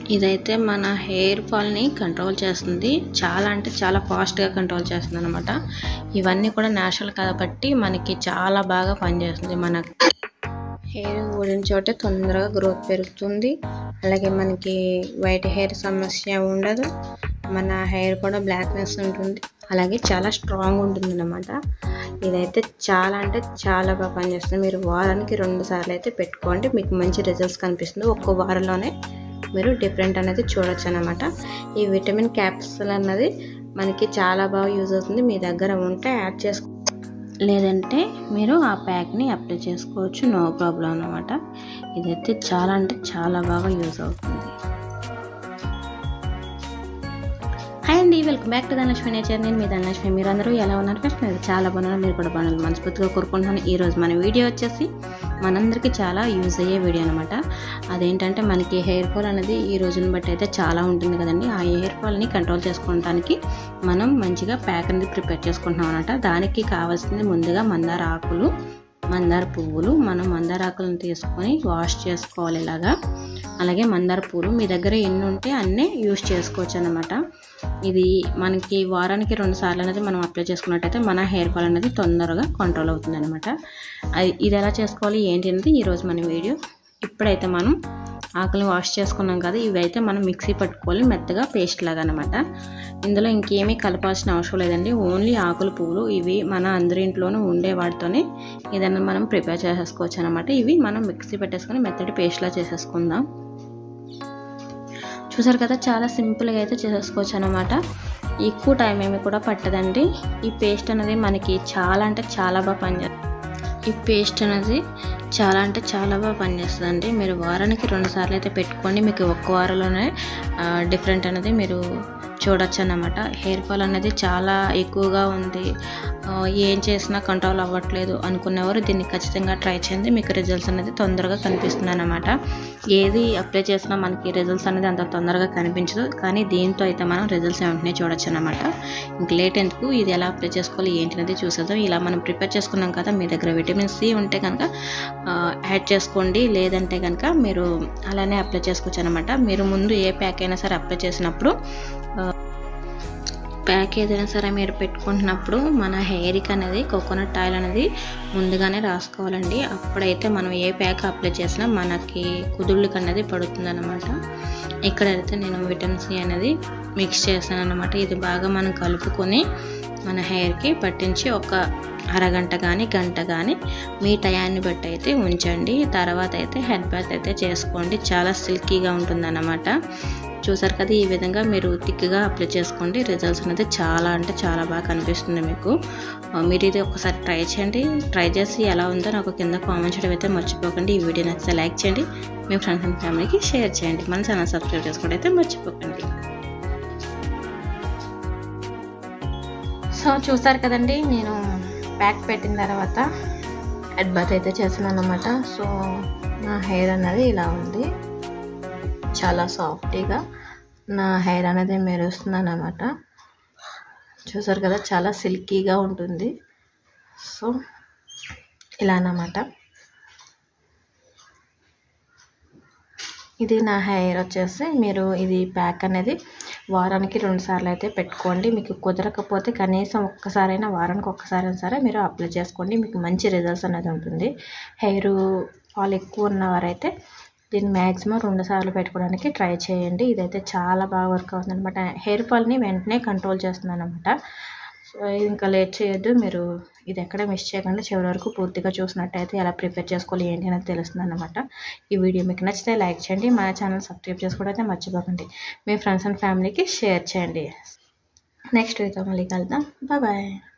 ఇదైతే మన hair ఫాల్ని control చేస్తుంది చాలా అంటే చాలా ఫాస్ట్గా కంట్రోల్ చేస్తుంది అనమాట ఇవన్నీ కూడా నేచురల్ కాబట్టి మనకి చాలా బాగా పనిచేస్తుంది మన హెయిర్ ఊడిన చోటే తొందరగా గ్రోత్ పెరుగుతుంది అలాగే మనకి వైట్ హెయిర్ సమస్య ఉండదు మన హెయిర్ కూడా బ్లాక్నెస్ ఉంటుంది అలాగే చాలా స్ట్రాంగ్ ఉంటుంది అనమాట ఇదైతే చాలా అంటే చాలా బాగా పనిచేస్తుంది మీరు వారానికి రెండు సార్లు అయితే పెట్టుకోండి మీకు మంచి రిజల్ట్స్ కనిపిస్తుంది ఒక్క వారంలోనే మీరు డిఫరెంట్ అనేది చూడొచ్చు అనమాట ఈ విటమిన్ క్యాప్సూల్ అన్నది మనకి చాలా బాగా యూజ్ అవుతుంది మీ దగ్గర ఉంటే యాడ్ చేసుకో లేదంటే మీరు ఆ ప్యాక్ని అప్లై చేసుకోవచ్చు నో ప్రాబ్లం అనమాట ఇదైతే చాలా అంటే చాలా బాగా యూజ్ అవుతుంది హాయ్ అండి welcome back to Dhanalakshmi nature నేను మీ ధనలక్ష్మి మీరు అందరూ ఎలా ఉన్నారు ఫస్ట్ నేను చాలా బాగున్నారు మీరు కూడా బాగున్నారు మనస్ఫూర్తిగా కోరుకుంటున్నాను ఈరోజు మన వీడియో వచ్చేసి మనందరికీ చాలా యూజ్ అయ్యే వీడియో అనమాట అదేంటంటే మనకి హెయిర్ ఫాల్ అనేది ఈ రోజుని బట్టి అయితే చాలా ఉంటుంది కదండి ఆ హెయిర్ ఫాల్ని కంట్రోల్ చేసుకోవడానికి మనం మంచిగా ప్యాక్ అనేది ప్రిపేర్ చేసుకుంటున్నాం అనమాట దానికి కావాల్సింది ముందుగా మందార ఆకులు మందార పువ్వులు మనం మందార ఆకులను తీసుకొని వాష్ చేసుకోవాలి ఇలాగా అలాగే మందార పూలు మీ దగ్గర ఎన్ని ఉంటే అన్నీ యూస్ చేసుకోవచ్చు అనమాట ఇది మనకి వారానికి రెండు సార్లు అనేది మనం అప్లై చేసుకున్నట్టయితే మన హెయిర్ ఫాల్ అనేది తొందరగా కంట్రోల్ అవుతుంది అనమాట ఇది ఎలా చేసుకోవాలి ఏంటి అనేది ఈరోజు మన వీడియో ఇప్పుడైతే మనం ఆకులను వాష్ చేసుకున్నాం కదా ఇవి అయితే మనం మిక్సీ పట్టుకోవాలి మెత్తగా పేస్ట్ లాగా అనమాట ఇందులో ఇంకేమీ కలపాల్సిన అవసరం లేదండి ఓన్లీ ఆకులు పువ్వులు ఇవి మన అందరి ఇంట్లోనూ ఉండే వాటితోనే ఏదైనా మనం ప్రిపేర్ చేసేసుకోవచ్చు అనమాట ఇవి మనం మిక్సీ పెట్టేసుకొని మెత్తటి పేస్ట్లా చేసేసుకుందాం చూసారు కదా చాలా సింపుల్గా అయితే చేసేసుకోవచ్చు అనమాట ఎక్కువ టైం ఏమి కూడా పట్టదండి ఈ పేస్ట్ అనేది మనకి చాలా అంటే చాలా బాగా పనిచేస్తుంది ఈ పేస్ట్ అనేది చాలా అంటే చాలా బాగా పనిచేస్తుందండి మీరు వారానికి రెండు సార్లు అయితే పెట్టుకోండి మీకు ఒక్క వారంలోనే డిఫరెంట్ అనేది మీరు చూడొచ్చు అన్నమాట హెయిర్ ఫాల్ అనేది చాలా ఎక్కువగా ఉంది ఏం చేసినా కంట్రోల్ అవ్వట్లేదు అనుకునేవారు దీన్ని ఖచ్చితంగా ట్రై చేయండి మీకు రిజల్ట్స్ అనేది తొందరగా కనిపిస్తుంది అనమాట ఏది అప్లై చేసినా మనకి రిజల్ట్స్ అనేది అంత తొందరగా కనిపించదు కానీ దీంతో అయితే మనం రిజల్ట్స్ వెంటనే చూడొచ్చు అనమాట ఇంక లేట్ ఎందుకు ఇది ఎలా అప్లై చేసుకోవాలి ఏంటి అనేది చూసేద్దాం ఇలా మనం ప్రిపేర్ చేసుకున్నాం కదా మీ దగ్గర విటమిన్ సి ఉంటే కనుక యాడ్ చేసుకోండి లేదంటే కనుక మీరు అలానే అప్లై చేసుకోవచ్చు అనమాట మీరు ముందు ఏ ప్యాక్ అయినా సరే అప్లై చేసినప్పుడు ప్యాక్ ఏదైనా సరే మీరు పెట్టుకుంటున్నప్పుడు మన హెయిర్కి అనేది కోకోనట్ ఆయిల్ అనేది ముందుగానే రాసుకోవాలండి అప్పుడైతే మనం ఏ ప్యాక్ అప్లై చేసినా మనకి కుదుళ్ళకి అనేది పడుతుంది అనమాట ఇక్కడైతే నేను విటమిన్ సి అనేది మిక్స్ చేశాను అనమాట ఇది బాగా మనం కలుపుకొని మన హెయిర్కి పట్టించి ఒక అరగంట కానీ గంట కానీ మీ టయాన్ని బట్టి అయితే ఉంచండి తర్వాత అయితే హెడ్ బాత్ అయితే చేసుకోండి చాలా సిల్కీగా ఉంటుందన్నమాట చూసారు కదా ఈ విధంగా మీరు థిక్గా అప్లై చేసుకోండి రిజల్ట్స్ అనేది చాలా అంటే చాలా బాగా కనిపిస్తుంది మీకు మీరు ఇది ఒకసారి ట్రై చేయండి ట్రై చేసి ఎలా ఉందో నాకు కింద కామెంట్ చేయడం అయితే మర్చిపోకండి ఈ వీడియో నచ్చితే లైక్ చేయండి మీ ఫ్రెండ్స్ అండ్ ఫ్యామిలీకి షేర్ చేయండి మన ఛానల్ సబ్స్క్రైబ్ చేసుకోవడం అయితే మర్చిపోకండి సో చూసారు కదండి నేను ప్యాక్ పెట్టిన తర్వాత హెడ్ బాత్ అయితే చేశాను అనమాట సో నా హెయిర్ అనేది ఇలా ఉంది చాలా సాఫ్టీగా నా హెయిర్ అనేది మెరుస్తుంది అనమాట చూసారు కదా చాలా సిల్కీగా ఉంటుంది సో ఇలా అన్నమాట ఇది నా హెయిర్ వచ్చేసి మీరు ఇది ప్యాక్ అనేది వారానికి రెండు సార్లు అయితే పెట్టుకోండి మీకు కుదరకపోతే కనీసం ఒక్కసారైనా వారానికి ఒక్కసారైనా సరే మీరు అప్లై చేసుకోండి మీకు మంచి రిజల్ట్స్ అనేది ఉంటుంది హెయిర్ ఫాల్ ఎక్కువ ఉన్నవారైతే దీన్ని మ్యాక్సిమం రెండు సార్లు పెట్టుకోవడానికి ట్రై చేయండి ఇదైతే చాలా బాగా వర్క్ అవుతుంది అనమాట హెయిర్ ఫాల్ని వెంటనే కంట్రోల్ చేస్తుంది అనమాట సో ఇంకా లేట్ చేయొద్దు మీరు ఇది ఎక్కడ మిస్ చేయకుండా చివరి వరకు పూర్తిగా చూసినట్టయితే ఎలా ప్రిపేర్ చేసుకోవాలి ఏంటి అనేది తెలుస్తుంది అనమాట ఈ వీడియో మీకు నచ్చితే లైక్ చేయండి మన ఛానల్ సబ్స్క్రైబ్ చేసుకోవడం అయితే మర్చిపోకండి మీ ఫ్రెండ్స్ అండ్ ఫ్యామిలీకి షేర్ చేయండి నెక్స్ట్ వీక్ మళ్ళీ కలుద్దాం బాయ్